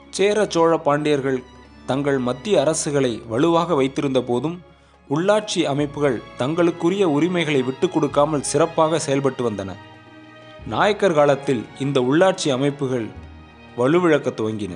சேர சோழ பாண்டியர்கள் தங்கள் மத்திய அரசுகளை வலுவாக வைத்திருந்த போதும் உள்ளாட்சி அமைப்புகள் தங்களுக்குரிய உரிமைகளை விட்டுக் கொடுக்காமல் சிறப்பாக செயல்பட்டு வந்தன நாயக்கர் காலத்தில் இந்த உள்ளாட்சி அமைப்புகள் வலுவிழக்க துவங்கின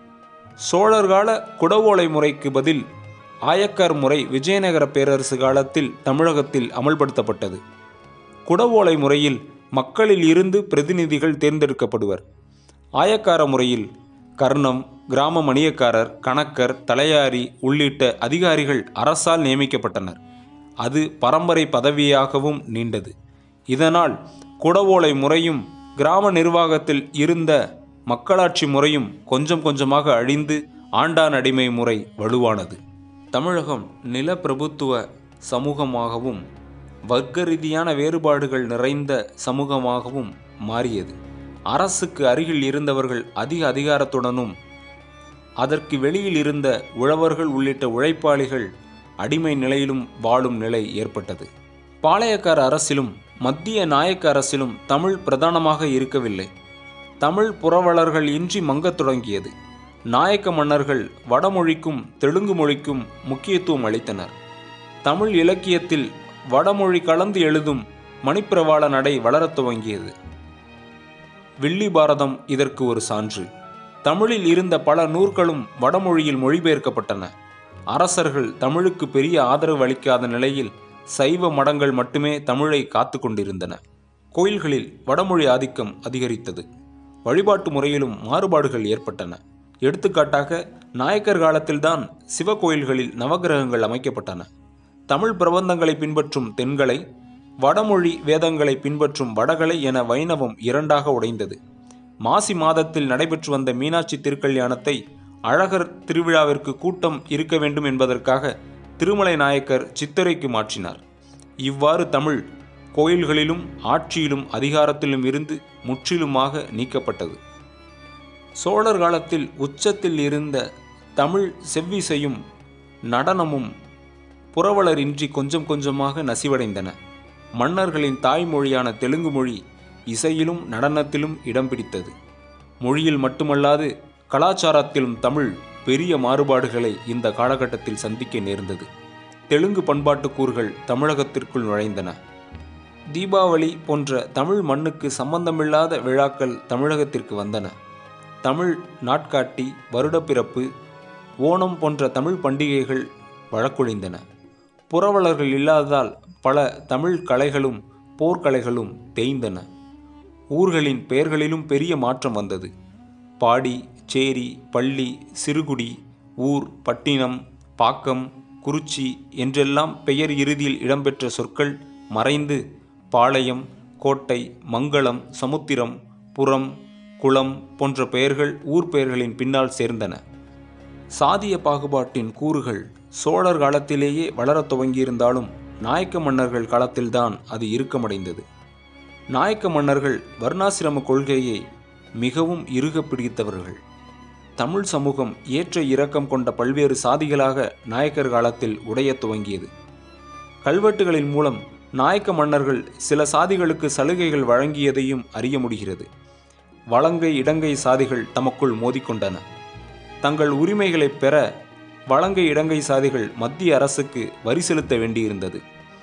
சோழர் கால குடவோலை முறைக்கு பதில் ஆயக்கார் முறை விஜயநகர பேரரசு காலத்தில் தமிழகத்தில் அமல்படுத்தப்பட்டது குடவோலை முறையில் மக்களில் இருந்து பிரதிநிதிகள் தேர்ந்தெடுக்கப்படுவர் ஆயக்கார முறையில் கர்ணம் கிராம மணியக்காரர் கணக்கர் தலையாரி உள்ளிட்ட அதிகாரிகள் அரசால் நியமிக்கப்பட்டனர் அது பரம்பரை பதவியாகவும் நீண்டது இதனால் குடவோலை முறையும் கிராம நிர்வாகத்தில் இருந்த மக்களாட்சி முறையும் கொஞ்சம் கொஞ்சமாக அழிந்து ஆண்டான் அடிமை முறை வலுவானது தமிழகம் நிலப்பிரபுத்துவ சமூகமாகவும் வர்க்க ரீதியான வேறுபாடுகள் நிறைந்த சமூகமாகவும் மாறியது அரசுக்கு அருகில் இருந்தவர்கள் அதிக அதிகாரத்துடனும் அதற்கு வெளியில் இருந்த உழவர்கள் உள்ளிட்ட உழைப்பாளிகள் அடிமை நிலையிலும் வாழும் நிலை ஏற்பட்டது பாளையக்கார அரசிலும் மத்திய நாயக்க அரசிலும் தமிழ் பிரதானமாக இருக்கவில்லை தமிழ் புரவலர்கள் இன்றி மங்கத் தொடங்கியது நாயக்க மன்னர்கள் வடமொழிக்கும் தெலுங்கு மொழிக்கும் முக்கியத்துவம் அளித்தனர் தமிழ் இலக்கியத்தில் வடமொழி கலந்து எழுதும் மணிப்பிரவாள நடை வளரத் துவங்கியது வில்லி பாரதம் இதற்கு ஒரு சான்று தமிழில் இருந்த பல நூற்களும் வடமொழியில் மொழிபெயர்க்கப்பட்டன அரசர்கள் தமிழுக்கு பெரிய ஆதரவு அளிக்காத நிலையில் சைவ மடங்கள் மட்டுமே தமிழை காத்து கொண்டிருந்தன கோயில்களில் வடமொழி ஆதிக்கம் அதிகரித்தது வழிபாட்டு முறையிலும் மாறுபாடுகள் ஏற்பட்டன எடுத்துக்காட்டாக நாயக்கர் காலத்தில்தான் சிவ கோயில்களில் நவகிரகங்கள் அமைக்கப்பட்டன தமிழ் பிரபந்தங்களை பின்பற்றும் தென்கலை வடமொழி வேதங்களை பின்பற்றும் வடகலை என வைணவம் இரண்டாக உடைந்தது மாசி மாதத்தில் நடைபெற்று வந்த மீனாட்சி திருக்கல்யாணத்தை அழகர் திருவிழாவிற்கு கூட்டம் இருக்க வேண்டும் என்பதற்காக திருமலை நாயக்கர் சித்திரைக்கு மாற்றினார் இவ்வாறு தமிழ் கோயில்களிலும் ஆட்சியிலும் அதிகாரத்திலும் இருந்து முற்றிலுமாக நீக்கப்பட்டது சோழர் காலத்தில் உச்சத்தில் இருந்த தமிழ் செவ்விசையும் நடனமும் புரவலரின்றி கொஞ்சம் கொஞ்சமாக நசிவடைந்தன மன்னர்களின் தாய்மொழியான தெலுங்கு மொழி இசையிலும் நடனத்திலும் இடம் பிடித்தது மொழியில் மட்டுமல்லாது கலாச்சாரத்திலும் தமிழ் பெரிய மாறுபாடுகளை இந்த காலகட்டத்தில் சந்திக்க நேர்ந்தது தெலுங்கு பண்பாட்டு கூறுகள் தமிழகத்திற்குள் நுழைந்தன தீபாவளி போன்ற தமிழ் மண்ணுக்கு சம்பந்தமில்லாத விழாக்கள் தமிழகத்திற்கு வந்தன தமிழ் நாட்காட்டி வருடப்பிறப்பு ஓணம் போன்ற தமிழ் பண்டிகைகள் வழக்கொழிந்தன புரவலர்கள் இல்லாததால் பல தமிழ் கலைகளும் போர்க்கலைகளும் தேய்ந்தன ஊர்களின் பெயர்களிலும் பெரிய மாற்றம் வந்தது பாடி சேரி பள்ளி சிறுகுடி ஊர் பட்டினம் பாக்கம் குறிச்சி என்றெல்லாம் பெயர் இறுதியில் இடம்பெற்ற சொற்கள் மறைந்து பாளையம் கோட்டை மங்களம் சமுத்திரம் புறம் குளம் போன்ற பெயர்கள் ஊர் பெயர்களின் பின்னால் சேர்ந்தன சாதிய பாகுபாட்டின் கூறுகள் சோழர் காலத்திலேயே வளரத் துவங்கியிருந்தாலும் நாயக்க மன்னர்கள் காலத்தில்தான் அது இறுக்கமடைந்தது நாயக்க மன்னர்கள் வர்ணாசிரம கொள்கையை மிகவும் இறுக பிடித்தவர்கள் தமிழ் சமூகம் ஏற்ற இரக்கம் கொண்ட பல்வேறு சாதிகளாக நாயக்கர் காலத்தில் உடையத் துவங்கியது கல்வெட்டுகளின் மூலம் நாயக்க மன்னர்கள் சில சாதிகளுக்கு சலுகைகள் வழங்கியதையும் அறிய முடிகிறது வலங்கை இடங்கை சாதிகள் தமக்குள் மோதிக்கொண்டன தங்கள் உரிமைகளை பெற வலங்கை இடங்கை சாதிகள் மத்திய அரசுக்கு வரி செலுத்த வேண்டியிருந்தது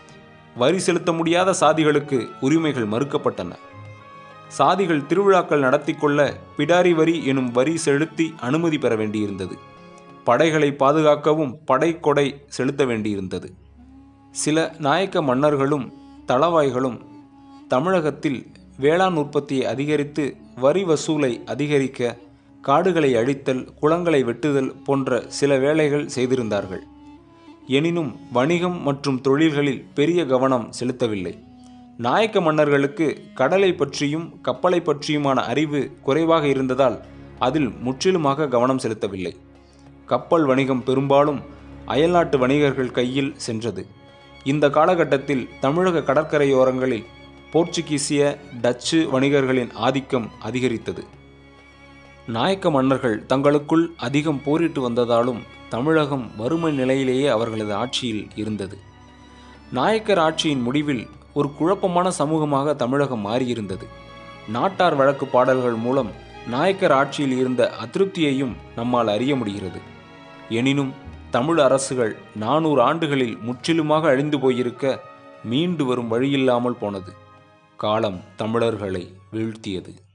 வரி செலுத்த முடியாத சாதிகளுக்கு உரிமைகள் மறுக்கப்பட்டன சாதிகள் திருவிழாக்கள் நடத்தி கொள்ள பிடாரி வரி எனும் வரி செலுத்தி அனுமதி பெற வேண்டியிருந்தது படைகளை பாதுகாக்கவும் படை கொடை செலுத்த வேண்டியிருந்தது சில நாயக்க மன்னர்களும் தளவாய்களும் தமிழகத்தில் வேளாண் உற்பத்தியை அதிகரித்து வரி வசூலை அதிகரிக்க காடுகளை அழித்தல் குளங்களை வெட்டுதல் போன்ற சில வேலைகள் செய்திருந்தார்கள் எனினும் வணிகம் மற்றும் தொழில்களில் பெரிய கவனம் செலுத்தவில்லை நாயக்க மன்னர்களுக்கு கடலை பற்றியும் கப்பலை பற்றியுமான அறிவு குறைவாக இருந்ததால் அதில் முற்றிலுமாக கவனம் செலுத்தவில்லை கப்பல் வணிகம் பெரும்பாலும் அயல்நாட்டு வணிகர்கள் கையில் சென்றது இந்த காலகட்டத்தில் தமிழக கடற்கரையோரங்களில் போர்ச்சுகீசிய டச்சு வணிகர்களின் ஆதிக்கம் அதிகரித்தது நாயக்க மன்னர்கள் தங்களுக்குள் அதிகம் போரிட்டு வந்ததாலும் தமிழகம் வறுமை நிலையிலேயே அவர்களது ஆட்சியில் இருந்தது நாயக்கர் ஆட்சியின் முடிவில் ஒரு குழப்பமான சமூகமாக தமிழகம் மாறியிருந்தது நாட்டார் வழக்கு பாடல்கள் மூலம் நாயக்கர் ஆட்சியில் இருந்த அதிருப்தியையும் நம்மால் அறிய முடிகிறது எனினும் தமிழ் அரசுகள் நானூறு ஆண்டுகளில் முற்றிலுமாக அழிந்து போயிருக்க மீண்டு வரும் வழியில்லாமல் போனது காலம் தமிழர்களை வீழ்த்தியது